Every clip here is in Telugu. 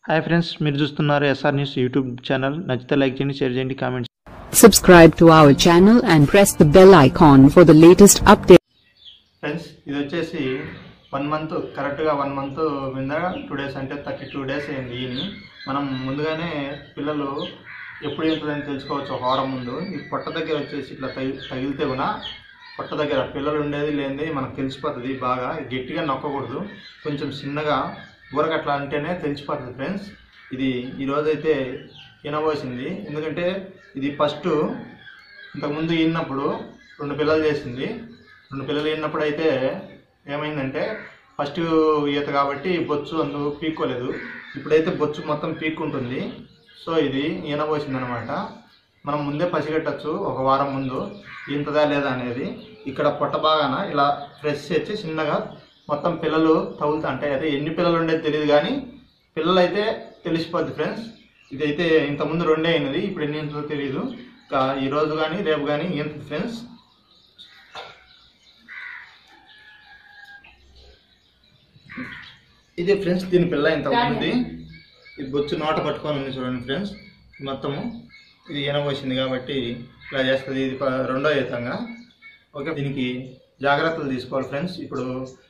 హాయ్ ఫ్రెండ్స్ మీరు చూస్తున్నారు ఎస్ఆర్ న్యూస్ యూట్యూబ్ ఛానల్ నచ్చితే లైక్ చేయండి షేర్ చేయండి comment Subscribe to our channel and press the bell icon for the latest updates. Friends ఇది వచ్చేసి వన్ మంత్ కరెక్ట్గా వన్ మంత్ మీద టూ డేస్ అంటే థర్టీ టూ డేస్ అయింది ఈయన మనం ముందుగానే పిల్లలు ఎప్పుడు వెళ్తుందని తెలుసుకోవచ్చు ఒక వారం ముందు ఈ పొట్ట దగ్గర వచ్చేసి ఇట్లా తగి తగిలితే కూడా పొట్ట దగ్గర పిల్లలు ఉండేది లేనిది మనకు తెలిసిపోతుంది బాగా గట్టిగా నొక్కకూడదు కొంచెం చిన్నగా ఊరగట్లా అంటేనే తెలిసిపోతుంది ఫ్రెండ్స్ ఇది ఈరోజైతే వినబోసింది ఎందుకంటే ఇది ఫస్ట్ ఇంతకుముందు ఈనప్పుడు రెండు పిల్లలు చేసింది రెండు పిల్లలు ఈనప్పుడు అయితే ఏమైందంటే ఫస్ట్ ఈత కాబట్టి బొచ్చు అందు పీక్కోలేదు ఇప్పుడైతే బొచ్చు మొత్తం పీక్కుంటుంది సో ఇది ఈనబోసింది అనమాట మనం ముందే పసిగట్టచ్చు ఒక వారం ముందు ఇంతదా లేదా అనేది ఇక్కడ పొట్ట బాగాన ఇలా ప్రెస్ చేసి చిన్నగా మొత్తం పిల్లలు తగులుతా అంటే అయితే ఎన్ని పిల్లలు ఉండేది తెలియదు కానీ పిల్లలు అయితే తెలిసిపోద్ది ఫ్రెండ్స్ ఇదైతే ఇంతకుముందు రెండే అయినది ఇప్పుడు ఎన్ని ఇంతో తెలియదు ఇంకా ఈ రోజు కానీ రేపు కానీ ఎంత ఫ్రెండ్స్ ఇదే ఫ్రెండ్స్ దీని పిల్ల ఇంత ఉంది ఇది బొచ్చు నోట పట్టుకొని ఉంది చూడండి ఫ్రెండ్స్ మొత్తము ఇది ఎనబోసింది కాబట్టి ఇలా చేస్తుంది ఇది ప- రెండో ఈతంగా ఓకే దీనికి జాగ్రత్తలు తీసుకోవాలి ఫ్రెండ్స్ ఇప్పుడు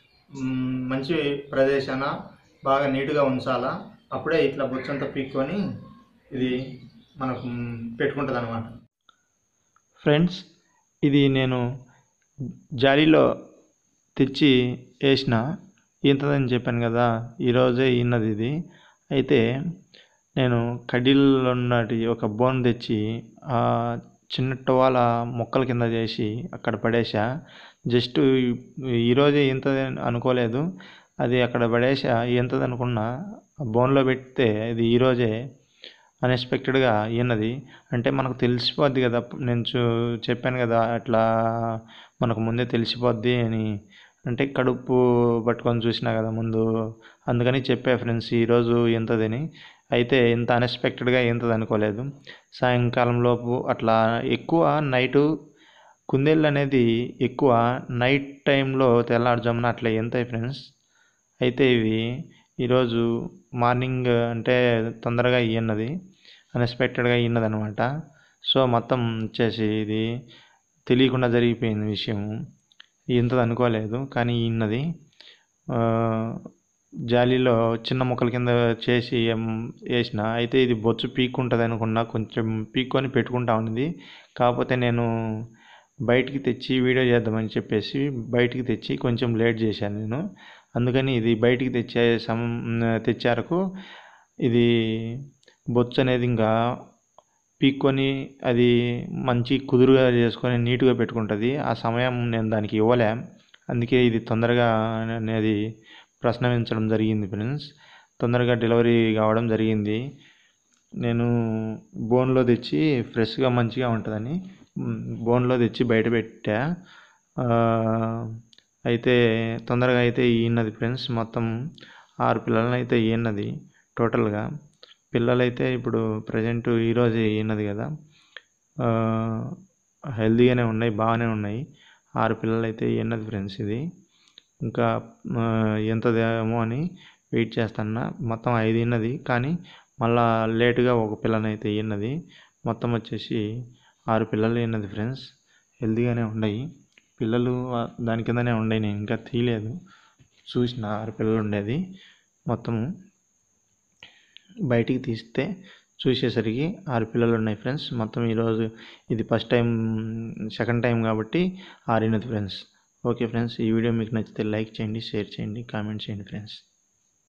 మ్, మంచి ప్రదేశాన బాగా నీట్గా ఉంచాలా అప్పుడే ఇట్లా బొచ్చంతా పీక్కొని ఇది మనకు పెట్టుకుంటుంది అనమాట ఫ్రెండ్స్ ఇది నేను జాలీలో తెచ్చి వేసిన ఈంతదని చెప్పాను కదా ఈరోజే ఈనది ఇది అయితే నేను కడ్డీల్లో ఉన్నటి ఒక బోన్ తెచ్చి ఆ చిన్న టవాల మొక్కల కింద చేసి అక్కడ పడేసా జస్ట్ ఈరోజే ఈంతది అనుకోలేదు అది అక్కడ పడేసా ఈంతది అనుకున్నా బోన్లో పెడితే ఇది ఈరోజే అన్ఎక్స్పెక్టెడ్గా ఈనది అంటే మనకు తెలిసిపోద్ది కదా నేను చూ చెప్పాను కదా అట్లా మనకు ముందే తెలిసిపోద్ది అని అంటే కడుపు పట్టుకొని చూసినా కదా ముందు అందుకని చెప్పా ఫ్రెండ్స్ ఈరోజు ఎంతదని అయితే ఇంత అన్ఎక్స్పెక్టెడ్గా ఎంతది అనుకోలేదు సాయంకాలం లోపు అట్లా ఎక్కువ నైటు కుందేళ్ళు అనేది ఎక్కువ నైట్ టైంలో తెల్లారుజామున అట్లా ఎంతాయి ఫ్రెండ్స్ అయితే ఇవి ఈరోజు మార్నింగ్ అంటే తొందరగా ఇయ్యన్నది అన్ఎక్స్పెక్టెడ్గా ఇన్నది అనమాట సో మొత్తం వచ్చేసి ఇది తెలియకుండా జరిగిపోయింది విషయం ఇంతది అనుకోలేదు కానీ ఇన్నది ఆ, జాలీలో చిన్న ముక్కల కింద చేసి ఏం వేసిన అయితే ఇది బొచ్చు పీక్కుంటుంది అనుకున్నా కొంచెం పీక్కొని పెట్టుకుంటా ఉన్నది కాకపోతే నేను బయటికి తెచ్చి వీడియో చేద్దామని చెప్పేసి బయటికి తెచ్చి కొంచెం లేట్ చేశాను నేను అందుకని ఇది బయటికి తెచ్చే సమ తెచ్చారకు ఇది బొచ్చు అనేది ఇంకా పీక్కొని అది మంచి కుదురుగా చేసుకొని నీట్గా పెట్టుకుంటుంది ఆ సమయం నేను దానికి ఇవ్వలే అందుకే ఇది తొందరగా అనేది ప్రశ్నవించడం జరిగింది ఫ్రెండ్స్ తొందరగా డెలివరీ కావడం జరిగింది నేను బోన్లో తెచ్చి ఫ్రెష్గా మంచిగా ఉంటుందని మ్, బోన్లో తెచ్చి బయట పెట్టా ఆ, అయితే తొందరగా అయితే ఈనది ఫ్రెండ్స్ మొత్తం ఆరు పిల్లలను అయితే ఈనది టోటల్గా పిల్లలైతే ఇప్పుడు ప్రజెంట్ ఈరోజు ఈనది కదా ఆ, హెల్తీగానే ఉన్నాయి బాగానే ఉన్నాయి ఆరు పిల్లలు అయితే ఈనది ఫ్రెండ్స్ ఇది ఇంకా ఆ, ఎంతదేమో అని వెయిట్ చేస్తున్నా మొత్తం ఐదు ఈనది కానీ మళ్ళా లేటుగా ఒక పిల్లనైతే ఈనది మొత్తం వచ్చేసి ఆరు పిల్లలు ఈనది ఫ్రెండ్స్ హెల్తీగానే ఉన్నాయి పిల్లలు ఆ, దాని కిందనే ఉన్నాయి నేను ఇంకా తీయలేదు చూసిన ఆరు పిల్లలు ఉండేది మొత్తము బయటికి తీస్తే చూసేసరికి ఆరు పిల్లలు ఉన్నాయి ఫ్రెండ్స్ మొత్తం ఈరోజు ఇది ఫస్ట్ టైం సెకండ్ టైం కాబట్టి ఆరినది ఫ్రెండ్స్ ఓకే ఫ్రెండ్స్ ఈ వీడియో మీకు నచ్చితే లైక్ చేయండి షేర్ చేయండి కామెంట్ చేయండి ఫ్రెండ్స్